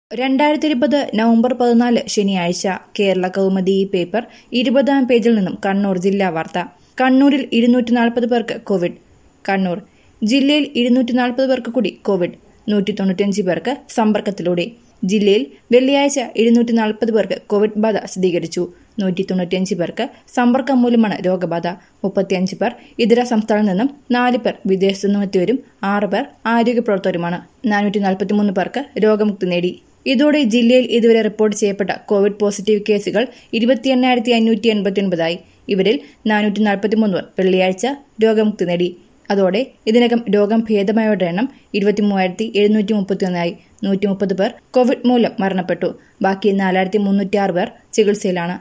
രണ്ടായിരത്തി ഇരുപത് നവംബർ പതിനാല് ശനിയാഴ്ച കേരള കൗമുദി ഈ പേപ്പർ ഇരുപതാം പേജിൽ നിന്നും കണ്ണൂർ ജില്ലാ വാർത്ത കണ്ണൂരിൽ ഇരുന്നൂറ്റി നാൽപ്പത് പേർക്ക് കോവിഡ് കണ്ണൂർ ജില്ലയിൽ ഇരുന്നൂറ്റി നാൽപ്പത് പേർക്ക് കൂടി കോവിഡ് നൂറ്റി തൊണ്ണൂറ്റിയഞ്ച് പേർക്ക് സമ്പർക്കത്തിലൂടെ ജില്ലയിൽ വെള്ളിയാഴ്ച ഇരുന്നൂറ്റി നാൽപ്പത് പേർക്ക് കോവിഡ് ബാധ സ്ഥിരീകരിച്ചു നൂറ്റി തൊണ്ണൂറ്റിയഞ്ച് പേർക്ക് സമ്പർക്കം മൂലമാണ് രോഗബാധ മുപ്പത്തിയഞ്ച് പേർ ഇതര സംസ്ഥാനങ്ങളിൽ നിന്നും നാല് പേർ വിദേശത്തു നിന്നും എത്തിയവരും ആറ് പേർ ആരോഗ്യ പ്രവർത്തകരുമാണ് നാനൂറ്റി നാൽപ്പത്തിമൂന്ന് പേർക്ക് രോഗമുക്തി നേടി ഇതോടെ ജില്ലയിൽ ഇതുവരെ റിപ്പോർട്ട് ചെയ്യപ്പെട്ട കോവിഡ് പോസിറ്റീവ് കേസുകൾ ഇരുപത്തി എണ്ണായിരത്തി അഞ്ഞൂറ്റി എൺപത്തി ഒൻപതായി ഇവരിൽ നാനൂറ്റി നാൽപ്പത്തിമൂന്ന് പേർ വെള്ളിയാഴ്ച രോഗമുക്തി നേടി അതോടെ ഇതിനകം രോഗം ഭേദമായവരുടെ എണ്ണം ഇരുപത്തി മൂവായിരത്തി എഴുന്നൂറ്റി മുപ്പത്തിയൊന്നായി നൂറ്റി മുപ്പത് പേർ കോവിഡ് മൂലം മരണപ്പെട്ടു ബാക്കി നാലായിരത്തി മുന്നൂറ്റി ആറ് പേർ ചികിത്സയിലാണ്